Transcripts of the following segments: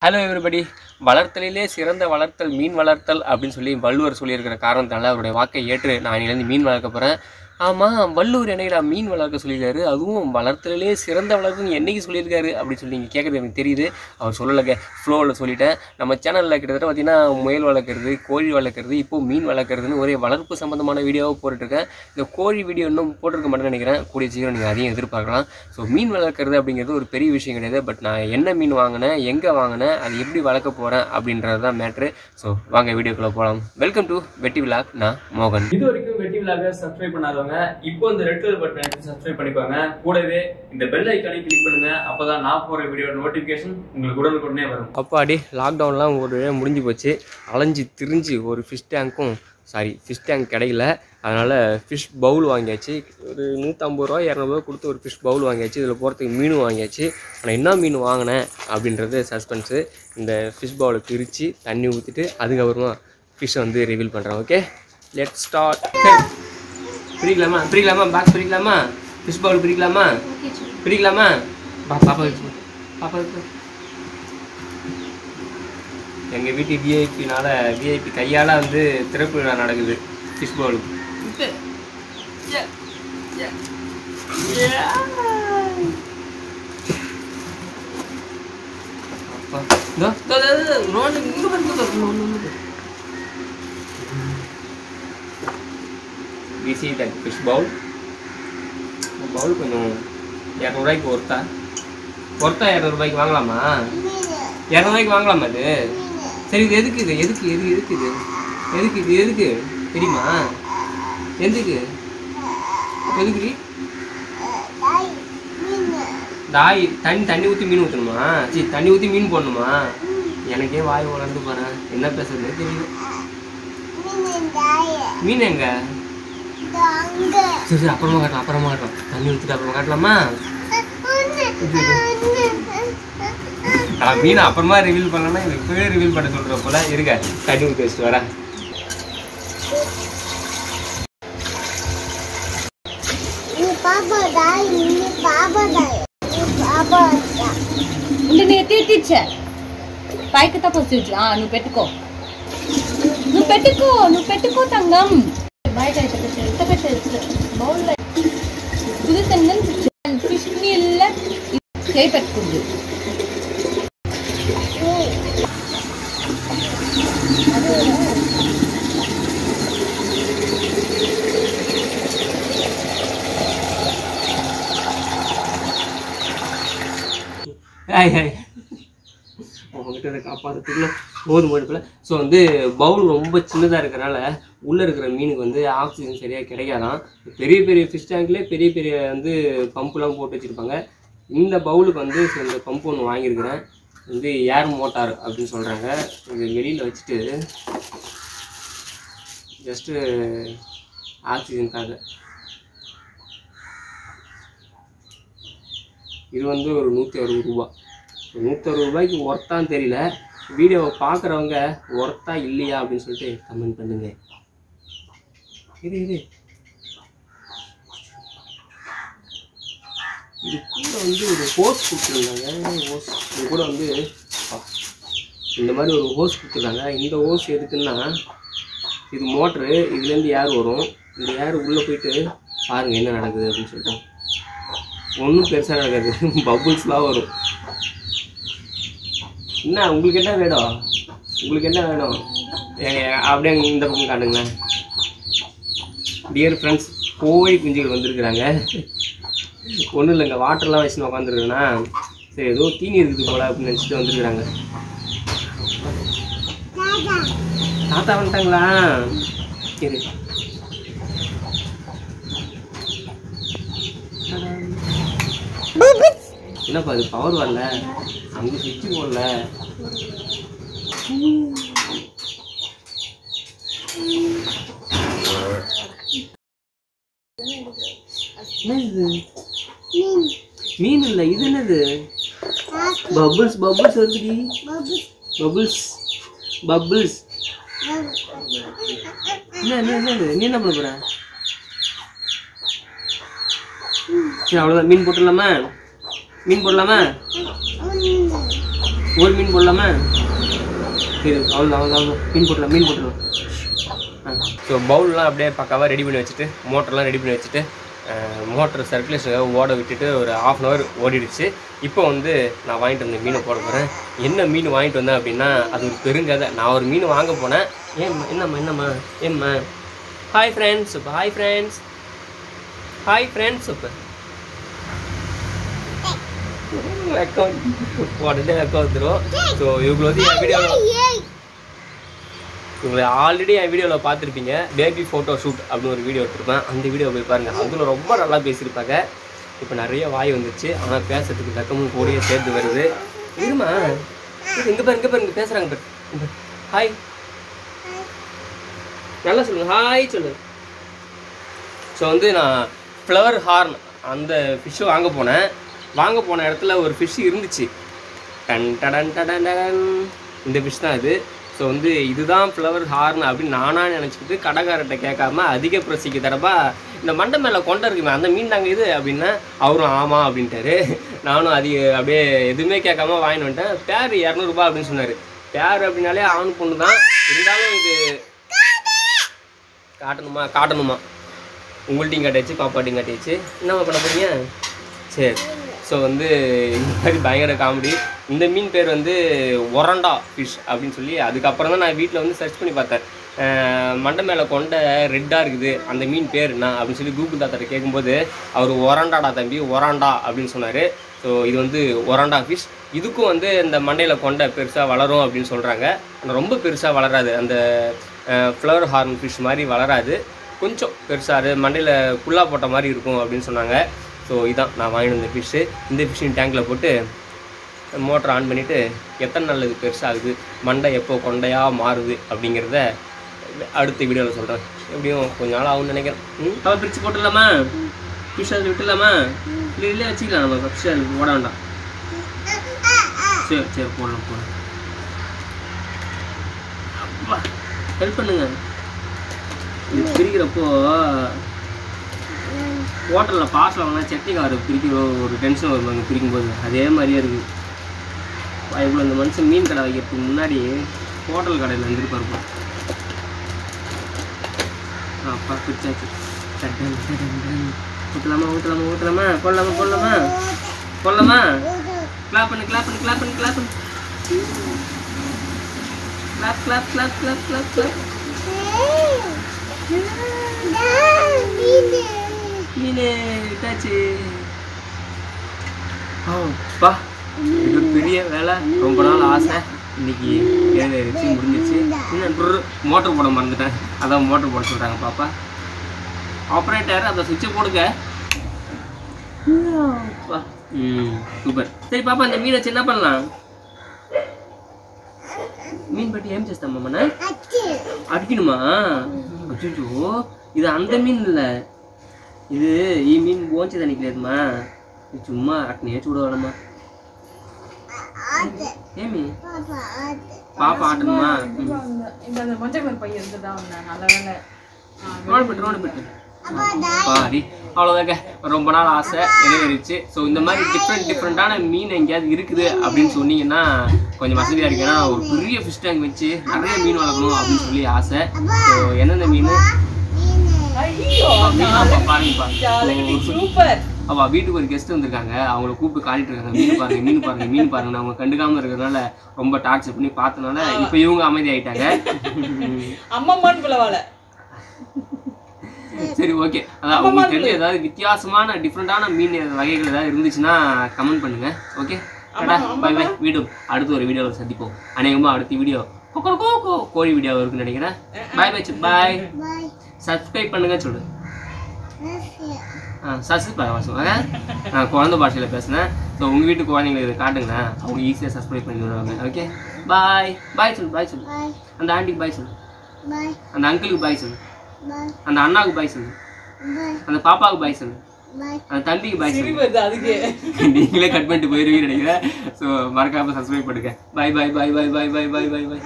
Hello everybody வளர்த்தலிலே சிறந்த வளர்த்தல் மீன் வளர்த்தல் அப்படின்னு சொல்லி வள்ளுவர் சொல்லியிருக்கிற காரணத்தால அவருடைய வாக்கை ஏற்று நான் இன்னிலேருந்து மீன் வளர்க்க போகிறேன் ஆமாம் வள்ளுவர் என்னைடா மீன் வளர்க்க சொல்லியிருக்காரு அதுவும் வளர்த்தலிலே சிறந்த வளர்க்குன்னு என்னைக்கு சொல்லியிருக்காரு அப்படின்னு சொல்லி நீங்கள் கேட்குறது எனக்கு தெரியுது அவர் சொல்லலைங்க ஃப்ளோவில் சொல்லிட்டேன் நம்ம சேனலில் கிட்டத்தட்ட பார்த்தீங்கன்னா முயல் வளர்க்குறது கோழி வளர்க்குறது இப்போது மீன் வளர்க்குறதுன்னு ஒரே வளர்ப்பு சம்மந்தமான வீடியோவாக போட்டுட்ருக்கேன் இந்த கோழி வீடியோ இன்னும் போட்டிருக்க மாட்டேன்னு நினைக்கிறேன் கூடிய சீக்கிரம் நீங்கள் அதையும் எதிர்பார்க்கலாம் ஸோ மீன் வளர்க்குறது அப்படிங்கிறது ஒரு பெரிய விஷயம் கிடையாது பட் நான் என்ன மீன் வாங்கினேன் எங்கே வாங்கினேன் அது எப்படி வளர்க்க போகிறேன் அப்படின்றது தான் மேட்ரு ஸோ வாங்க வீடியோக்குள்ளே போகலாம் வெல்கம் டு வெட்டி விலாக் நான் மோகன் இது வரைக்கும் வெட்டி விழாக சப்ஸ்கிரைப் பண்ணாதவங்க இப்போ இந்த ரெட் கலர் பட்டன் எடுத்து சப்ஸ்கிரைப் பண்ணிக்கோங்க கூடவே இந்த பெல் ஐக்கானை கிளிக் பண்ணுங்க அப்பதான் நான் போற வீடியோ நோட்டிபிகேஷன் உங்களுக்கு உடனுக்குடனே வரும் அப்பாடி லாக்டவுன்லாம் ஒரு வழியா முடிஞ்சு போச்சு அலைஞ்சு திரிஞ்சு ஒரு ஃபிஷ் டேங்க்கும் சாரி ஃபிஷ் டேங்க் கிடைக்கல அதனால் ஃபிஷ் பவுல் வாங்கியாச்சு ஒரு நூற்றம்பது ரூபா இரநூறுவா கொடுத்து ஒரு ஃபிஷ் பவுல் வாங்கியாச்சு இதில் போகிறதுக்கு மீனும் வாங்கியாச்சு ஆனால் என்ன மீன் வாங்கினேன் அப்படின்றது சஸ்பென்ஸு இந்த ஃபிஷ் பவுலை பிரித்து தண்ணி ஊற்றிட்டு அதுக்கப்புறமா ஃபிஷ்ஷை வந்து ரிவீல் பண்ணுறேன் ஓகே லெட் ஸ்டார்ட் பிரிக்கலாமா பிரிக்கலாமா பாக்ஸ் பிரிக்கலாமா ஃபிஷ் பவுல் பிரிக்கலாமா பிரிக்கலாமா பா பாப்பா வச்சு பாப்பா வச்சு எங்கள் வீட்டு விஐபினால விஐபி கையால் வந்து திறப்பு விழா நடக்குது ஃபிஷ் பவுலுக்கு பிசி தட் ஃபிஷ் பவுல் பவுல் கொஞ்சம் இரநூறுவாய்க்கு ஒருத்தா ஒருத்தா இரநூறுபாய்க்கு வாங்கலாமா இரநூறுவாய்க்கு வாங்கலாமா இது சரி இது எதுக்கு இது எதுக்கு எது எதுக்கு இது எதுக்கு இது எதுக்கு தெரியுமா எதுக்கு எதுக்கு டாய் தண்ணி தண்ணி ஊற்றி மீன் ஊற்றணுமா சரி தண்ணி ஊற்றி மீன் போடணுமா எனக்கே வாய் உலர்ந்து பாரு என்ன பேசுறதுனே தெரியல மீன் எங்க சரி சரி அப்புறமா காட்டலாம் அப்புறமா காட்டலாம் தண்ணி ஊற்றிட்டு அப்புறமா காட்டலாமா நான் மீனை அப்புறமா ரிவீல் பண்ணலன்னா இது இப்பவே ரிவீல் பண்ண சொல்ற போல இருக்க தண்ணி ஊற்றி வச்சுட்டு வரேன் ఉండి నీ తీర్చా పైకి తప్పొచ్చు ఆ నువ్వు పెట్టుకో నువ్వు పెట్టుకో నువ్వు పెట్టుకో తంగం బయట అయితే పెట్టారు ఇంత పెట్టారు బౌల్ ఇది తిన్నాను ఫిష్ నీళ్ళ చేయి పెట్టుకుంది ஹாய் ஹாய் உங்ககிட்ட இதை காப்பாற்றுறதுக்குள்ள போதும் போயிடுப்பில் ஸோ வந்து பவுல் ரொம்ப சின்னதாக இருக்கிறனால உள்ளே இருக்கிற மீனுக்கு வந்து ஆக்சிஜன் சரியாக கிடைக்காதான் பெரிய பெரிய ஃபிஷ் டேங்க்லேயே பெரிய பெரிய வந்து பம்புலாம் போட்டு வச்சுருப்பாங்க இந்த பவுலுக்கு வந்து so இந்த பம்பு ஒன்று வாங்கியிருக்கிறேன் வந்து ஏர் மோட்டார் அப்படின்னு சொல்கிறாங்க இது வெளியில் வச்சுட்டு ஜஸ்ட்டு ஆக்சிஜனுக்காக இது வந்து ஒரு நூற்றி அறுபது ரூபா நூற்றி அறுபது ரூபாய்க்கு ஒர்த்தான்னு தெரியல வீடியோவை பார்க்குறவங்க ஒர்த்தா இல்லையா அப்படின்னு சொல்லிட்டு கமெண்ட் பண்ணுங்க இது இது இது கூட வந்து ஒரு ஹோஸ் கொடுத்துருந்தாங்க ஹோஸ் இது கூட வந்து அப்பா, இந்த மாதிரி ஒரு ஹோஸ் கொடுத்துருக்காங்க இந்த ஹோஸ் எதுக்குன்னா இது மோட்ரு இதுலேருந்து ஏர் வரும் இந்த ஏர் உள்ளே போயிட்டு பாருங்கள் என்ன நடக்குது அப்படின்னு சொல்லிட்டு ஒன்றும் பெருசாக நடக்காது பபுள்ஸ்லாம் வரும் என்ன உங்களுக்கு என்ன வேணும் உங்களுக்கு என்ன வேணும் ஏங்க, அப்படியே அங்க இந்த பக்கம் காட்டுங்களேன் டியர் ஃப்ரெண்ட்ஸ் கோழி குஞ்சுகள் வந்திருக்கிறாங்க ஒன்றும் இல்லைங்க வாட்டர்லாம் வச்சுன்னு உட்காந்துருக்கேன்னா சரி ஏதோ தீனி இருக்குது போல அப்படின்னு நினச்சிட்டு வந்துருக்குறாங்க தாத்தா வந்துட்டாங்களா சரி என்னப்பா அது பவர் வரல அங்கே சுவிட்ச் போடல என்ன இது மீன் இல்லை இது என்னது பபுள்ஸ் பபுள்ஸ் வருதுடி பபுள்ஸ் பபுள்ஸ் என்ன என்ன என்னது நீ என்ன பண்ண போற சரி அவ்வளோதான் மீன் போட்டுடலாமா மீன் போடலாமா ஒரு மீன் போடலாமா சரி அவ்வளோ அவ்வளோ அவ்வளோ மீன் போட்டுடலாம் மீன் போட்டுடலாம் ஸோ பவுல்லாம் அப்படியே பக்காவாக ரெடி பண்ணி வச்சுட்டு மோட்டர்லாம் ரெடி பண்ணி வச்சுட்டு மோட்டர் சர்க்குலேஷன் ஓட விட்டுட்டு ஒரு ஆஃப் அன் ஹவர் ஓடிடுச்சு இப்போ வந்து நான் வாங்கிட்டு வந்த மீனை போட போகிறேன் என்ன மீன் வாங்கிட்டு வந்தேன் அப்படின்னா அது ஒரு பெருங்கதை நான் ஒரு மீன் வாங்க போனேன் ஏம்மா என்னம்மா என்னம்மா ஏம்மா ஹாய் ஃப்ரெண்ட்ஸ் இப்போ ஹாய் ஃப்ரெண்ட்ஸ் ஹாய் ஃப்ரெண்ட்ஸ் இப்போ அக்கௌண்ட் உடனே அக்கௌண்ட் வந்துடும் ஸோ இவங்க வந்து என் வீடியோவில் இவங்களை ஆல்ரெடி என் வீடியோவில் பார்த்துருப்பீங்க பேபி ஃபோட்டோ ஷூட் அப்படின்னு ஒரு வீடியோ எடுத்திருப்பேன் அந்த வீடியோ போய் பாருங்கள் அதில் ரொம்ப நல்லா பேசியிருப்பாங்க இப்போ நிறைய வாய் வந்துச்சு ஆனால் பேசுறதுக்கு தக்கமும் கூடயே சேர்த்து வருது இருமா இது இங்கே பாரு இங்கே பாரு இங்கே பேசுகிறாங்க பாரு இங்க பாரு. ஹாய் நல்லா சொல்லுங்க ஹாய் சொல்லு ஸோ வந்து நான் ஃப்ளவர் ஹார்ன் அந்த ஃபிஷ்ஷை வாங்க போனேன் வாங்க போன இடத்துல ஒரு ஃபிஷ் இருந்துச்சு டன் டடன் டடன் டடன் இந்த ஃபிஷ் தான் இது ஸோ வந்து இதுதான் ஃப்ளவர் ஹார்ன் அப்படின்னு நானாக நினச்சிக்கிட்டு கடைக்காரர்கிட்ட கேட்காம அதிக பிரசிக்கு தடப்பா இந்த மண்டை மேலே கொண்டை இருக்குமே அந்த மீன் தாங்க இது அப்படின்னா அவரும் ஆமாம் அப்படின்ட்டாரு நானும் அதிக அப்படியே எதுவுமே கேட்காம வாங்கிட்டு வந்துட்டேன் பேர் இரநூறுபா அப்படின்னு சொன்னார் பேர் அப்படின்னாலே ஆண் பொண்ணு தான் இருந்தாலும் இது காட்டணுமா காட்டணுமா உங்கள்ட்டையும் காட்டியாச்சு பாப்பாட்டையும் காட்டியாச்சு என்னம்மா பண்ண போறீங்க சரி ஸோ வந்து இந்த மாதிரி பயங்கர காமெடி இந்த மீன் பேர் வந்து ஒரண்டா ஃபிஷ் அப்படின்னு சொல்லி அதுக்கப்புறம் தான் நான் வீட்டில் வந்து சர்ச் பண்ணி பார்த்தேன் அஹ் மண்டை மேலே கொண்ட ரெட்டாக இருக்குது அந்த மீன் பேர் என்ன அப்படின்னு சொல்லி கூகுள் தாத்தாட்ட கேட்கும்போது அவர் ஒரண்டாடா தம்பி ஒராண்டா அப்படின்னு சொன்னார் ஸோ இது வந்து ஒராண்டா ஃபிஷ் இதுக்கும் வந்து இந்த மண்டையில் கொண்ட பெருசாக வளரும் அப்படின்னு சொல்கிறாங்க ஆனால் ரொம்ப பெருசாக வளராது அந்த ஃப்ளவர் ஹார்ன் ஃபிஷ் மாதிரி வளராது கொஞ்சம் பெருசாக மண்டையில் குள்ளா போட்ட மாதிரி இருக்கும் அப்படின்னு சொன்னாங்க ஸோ இதான் நான் வாங்கிட்டு வந்த ஃபிஷ்ஷு இந்த ஃபிஷ்ஷின் டேங்கில் போட்டு மோட்டர் ஆன் பண்ணிவிட்டு எத்தனை நாள் இது பெருசாகுது மண்டை எப்போ கொண்டையாக மாறுது அப்படிங்கிறத அடுத்த வீடியோவில் சொல்கிறேன் எப்படியும் கொஞ்ச நாள் ஆகும்னு நினைக்கிறேன் ம் அவள் பிரித்து போட்டுடலாமா ஃபிஷ் அதில் விட்டுடலாமா இல்லை இல்லையே வச்சுக்கலாம் நம்ம ஃபிஷ் அதில் போட வேண்டாம் சரி சரி போடலாம் போடலாம் அப்பா ஹெல்ப் பண்ணுங்க இது பிரிக்கிறப்போ ஹோட்டலில் பாஸில் வாங்கினா சட்னி கார பிரிக்கிற ஒரு டென்ஷன் வரும் அங்கே பிரிக்கும்போது அதே மாதிரியே இருக்குது இவ்வளோ இந்த மனுஷன் மீன் கடை வைக்கிறதுக்கு முன்னாடி ஹோட்டல் கடையில் இருந்திருப்பாரு போல. அப்பா பிரிச்சாச்சு சட்டன் சட்டன் டன். ஊற்றலாமா ஊற்றலாமா ஊற்றலாமா போடலாமா போடலாமா போடலாமா கிளாப் பண்ணு கிளாப் பண்ணு கிளாப் பண்ணு கிளாப் பண்ணு clap clap clap clap clap clap மீனு விட்டாச்சு ஓ பா இது ஒரு பெரிய வேலை ரொம்ப நாள் ஆசை இன்னைக்கு நிறைவேறிச்சு முடிஞ்சிச்சு இன்னும் மோட்டர் போட மறந்துட்டேன் அதான் மோட்டர் போட சொல்கிறாங்க பாப்பா ஆப்ரேட்டர் அந்த சுவிட்சை போடுங்க அப்பா. ம் சூப்பர் சரி பாப்பா இந்த மீனை வச்சு என்ன பண்ணலாம் மீன் பட்டி ఏం చేస్తామా మన అడిగినమా అచ్చో ఇది అంత మీన్ இல்ல இது ఈ మీన్ భోంచేది అనికలేదమ్మా ఇది சும்மா అట్నే చూడవాలమ్మా ఏమి పాప ఆటనమ్మా இந்த அந்த மஞ்சள் கலர் பையன் இருந்ததா வந்தேன் நல்ல வேலை ரோடு பெட்டு ரோடு பெட்டு பாரி அவ்வளோதாங்க ரொம்ப நாள் ஆசை நிறைவேறிச்சு ஸோ இந்த மாதிரி டிஃப்ரெண்ட் டிஃப்ரெண்ட்டான மீன் எங்கேயாவது இருக்குது அப்படின்னு சொன்னீங்கன்னா கொஞ்சம் வசதியாக இருக்கு ஏன்னா ஒரு பெரிய ஃபிஷ் டேங்க் வச்சு நிறைய மீன் வளர்க்கணும் அப்படின்னு சொல்லி ஆசை ஸோ எந்தெந்த மீன் ஐயோ மீன் அப்பா பாருங்கப்பா ஜாலகடி சூப்பர் அவள் வீட்டுக்கு ஒரு கெஸ்ட் வந்திருக்காங்க அவங்கள கூப்பிட்டு காட்டிட்டு இருக்காங்க மீன் பாருங்க மீன் பாருங்க மீன் பாருங்க அவங்க கண்டுக்காம இருக்கிறதுனால ரொம்ப டார்ச்சர் பண்ணி பார்த்தனால இப்போ இவங்க அமைதி ஆயிட்டாங்க அம்மம்மான்னு பிள்ளவால சரி ஓகே அதான் உங்களுக்கு தெரிஞ்ச ஏதாவது வித்தியாசமான டிஃப்ரெண்டான மீன் வகைகள் ஏதாவது இருந்துச்சுன்னா கமெண்ட் பண்ணுங்க ஓகே பை பை வீடியோ அடுத்த ஒரு வீடியோவில் சந்திப்போம் அநேகமாக அடுத்த வீடியோ கோழி வீடியோ இருக்குன்னு நினைக்கிறேன் பாய் பை பாய் சப்ஸ்கிரைப் பண்ணுங்க சொல்லு ஆ சப்ஸ்கிரைப் வாசுவாங்க நான் குழந்தை பாஷையில் பேசுனேன் ஸோ உங்கள் வீட்டு குழந்தைங்களுக்கு இதை காட்டுங்க அவங்க ஈஸியாக சப்ஸ்கிரைப் பண்ணி விடுவாங்க ஓகே பாய் பாய் சொல்லு பாய் சொல்லு அந்த ஆண்டிக்கு பாய் சொல்லு அந்த அங்கிளுக்கு பாய் சொல்லு அந்த அண்ணாவுக்கு பாய் சொல்லு அந்த பாப்பாவுக்கு பாய் சொல்லு அந்த தம்பிக்கு பாய் சொல்லு சிரி வருது அதுக்கு நீங்களே கட் பண்ணிட்டு போயிருவீங்க நினைக்கிறேன் ஸோ மறக்காம சப்ஸ்கிரைப் பண்ணுங்க bye bye bye bye bye bye bye bye bye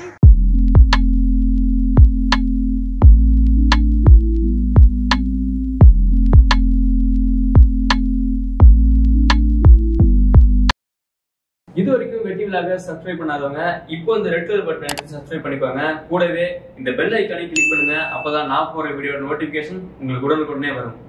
இது வரைக்கும் வெட்டி விலாக சப்ஸ்கிரைப் பண்ணாதவங்க இப்போ இந்த ரெட் கலர் பட்டன் எடுத்து சப்ஸ்கிரைப் பண்ணிக்கோங்க கூடவே இந்த பெல் ஐக்கானை கிளிக் பண்ணுங்க அப்பதான் நான் போற வீடியோ நோட்டிபிகேஷன் உங்களுக்கு உடனுக்குடனே வரும்